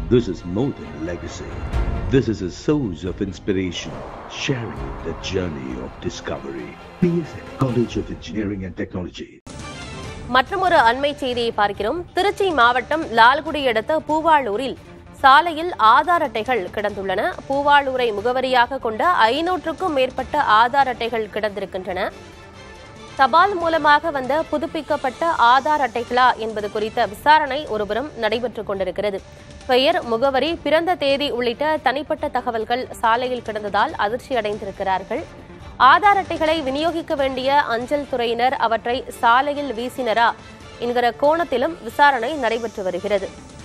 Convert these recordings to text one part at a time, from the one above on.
This is more than a legacy. This is a source of inspiration, sharing the journey of discovery. PSN College of Engineering and Technology. மற்றொரு அண்மை செய்தியை பார்க்கிறோம் திருச்சி மாவட்டம் லால்குடி அடுத்த பூவாளூரில் சாலையில் ஆதார் அட்டைகள் கிடந்துள்ளன பூவாளூரை முகவரியாக கொண்ட ஐநூற்றுக்கும் மேற்பட்ட ஆதார் அட்டைகள் கிடந்திருக்கின்றன தபால் மூலமாக வந்த புதுப்பிக்கப்பட்ட ஆதார் அட்டைகளா என்பது குறித்த விசாரணை ஒருபுறம் நடைபெற்றுக் கொண்டிருக்கிறது பெயர் முகவரி பிறந்த தேதி உள்ளிட்ட தனிப்பட்ட தகவல்கள் சாலையில் கிடந்ததால் அதிர்ச்சி அடைந்திருக்கிறார்கள் ஆதார் அட்டைகளை விநியோகிக்க வேண்டிய அஞ்சல் துறையினர் அவற்றை சாலையில் வீசினரா என்கிற கோணத்திலும் விசாரணை நடைபெற்று வருகிறது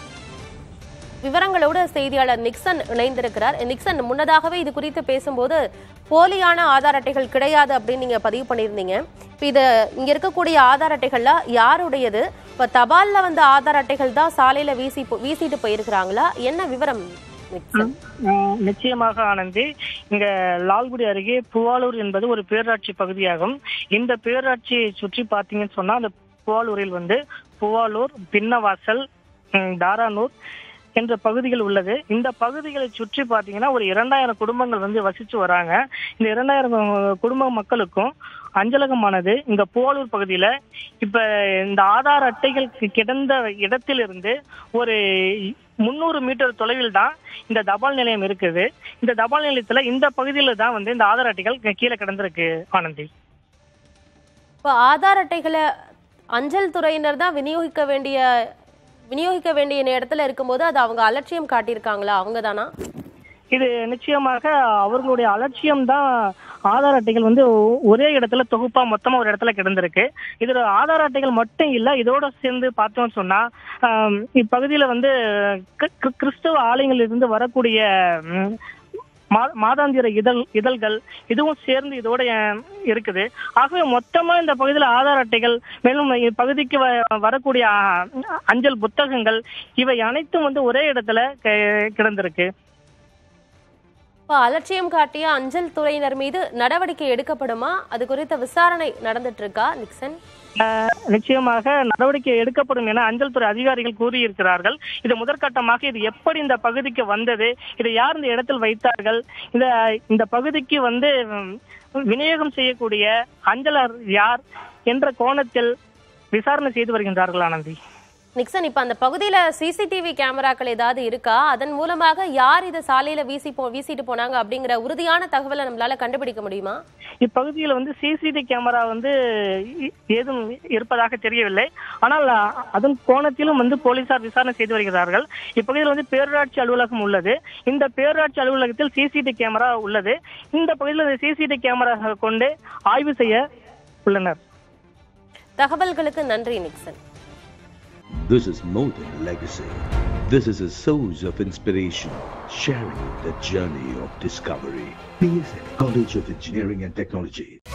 விவரங்களோடு செய்தியாளர் நிக்சன் இணைந்திருக்கிறார் நிக்சன் முன்னதாகவே இது குறித்து பேசும்போது போலியான ஆதார் அட்டைகள் கிடையாது அப்படின்னு நீங்க பதிவு பண்ணியிருந்தீங்க இப்போ இது இங்க இருக்கக்கூடிய ஆதார் அட்டைகள்ல யாருடையது இப்போ தபால்ல வந்த ஆதார் அட்டைகள் தான் சாலையில வீசி போ- வீசிட்டு போயிருக்கிறாங்களா என்ன விவரம் நிக்சன் உம், நிச்சயமாக ஆனந்தி இங்க லால்குடி அருகே புவாலூர் என்பது ஒரு பேராட்சி பகுதியாகும் இந்த பேராட்சியை சுற்றி பார்த்தீங்கன்னு சொன்னா அந்த புவாலூரில் வந்து புவாலூர் பின்னவாசல் உம், தாரானூர் என்ற பகுதிகள் உள்ளது இந்த பகுதிகளை சுற்றி பார்த்தீங்கன்னா ஒரு இரண்டாயிரம் குடும்பங்கள் வந்து வசிச்சு வராங்க இந்த இரண்டாயிரம் குடும்ப மக்களுக்கும் அஞ்சலகமானது இந்த புவாலூர் பகுதியில இப்ப இந்த ஆதார் அட்டைகள் கி- கிடந்த இடத்திலிருந்து ஒரு முந்நூறு மீட்டர் தொலைவில் தான் இந்த தபால் நிலையம் இருக்குது இந்த தபால் நிலையத்துல இந்த பகுதியில தான் வந்து இந்த ஆதார் அட்டைகள் கீ- கீழே கிடந்திருக்கு ஆனந்தி இப்போ ஆதார் அட்டைகளை அஞ்சல் துறையினர் தான் விநியோகிக்க வேண்டிய விநியோகிக்க வேண்டிய நேரத்துல இருக்கும்போது அது அவங்க அலட்சியம் காட்டியிருக்காங்களா அவங்க தானா இது நிச்சயமாக அவர்களுடைய அலட்சியம் தான் ஆதார் அட்டைகள் வந்து ஒ- ஒரே இடத்துல தொகுப்பா மொத்தமா ஒரு இடத்துல கிடந்திருக்கு இதுல ஆதார் அட்டைகள் மட்டும் இல்ல இதோட சேர்ந்து பார்த்தோம்னு சொன்னா ஆம், இப்பகுதியில வந்து கி- கி- கிறிஸ்தவ ஆலயங்களில் இருந்து வரக்கூடிய ம், மா- மாதாந்திர இதழ் இதழ்கள் இதுவும் சேர்ந்து இதோட அஹ், இருக்குது ஆகவே மொத்தமா இந்த பகுதியில் ஆதார் அட்டைகள் மேலும் இப்பகுதிக்கு வ- வரக்கூடிய அஹ், அஞ்சல் புத்தகங்கள் இவை அனைத்தும் வந்து ஒரே இடத்துல கி- கிடந்திருக்கு இப்போ அலட்சியம் காட்டிய அஞ்சல் துறையினர் மீது நடவடிக்கை எடுக்கப்படுமா அது குறித்த விசாரணை நடந்துட்டு இருக்கா நிக்சன் நிச்சயமாக நடவடிக்கை எடுக்கப்படும் என அஞ்சல் துறை அதிகாரிகள் கூறியிருக்கிறார்கள் இது முதற்கட்டமாக இது எப்படி இந்த பகுதிக்கு வந்தது இதை யார் இந்த இடத்தில் வைத்தார்கள் இந்த இந்த பகுதிக்கு வந்து ம், விநியோகம் செய்யக்கூடிய அஞ்சலர் யார் என்ற கோணத்தில் விசாரணை செய்து வருகின்றார்கள் ஆனந்தி நிக்சன் இப்ப அந்த பகுதியில சிசிடிவி கேமராக்கள் ஏதாவது இருக்கா அதன் மூலமாக யார் இதை சாலையில வீசி போ வீசிட்டு போனாங்க அப்படிங்கிற உறுதியான தகவலை நம்மளால கண்டுபிடிக்க முடியுமா இப்பகுதியில் வந்து சிசிடி கேமரா வந்து இ- ஏதும் இருப்பதாக தெரியவில்லை ஆனால் அ- அதன் கோணத்திலும் வந்து போலீசார் விசாரணை செய்து வருகிறார்கள் இப்பகுதியில் வந்து பேரூராட்சி அலுவலகம் உள்ளது இந்த பேரூராட்சி அலுவலகத்தில் சிசிடி கேமரா உள்ளது இந்த பகுதியில் சிசிடி கேமரா கொண்டு ஆய்வு செய்ய உள்ளனர் தகவல்களுக்கு நன்றி Nixon This is more than a legacy. This is a source of inspiration, sharing the journey of discovery. PSN College of Engineering and Technology.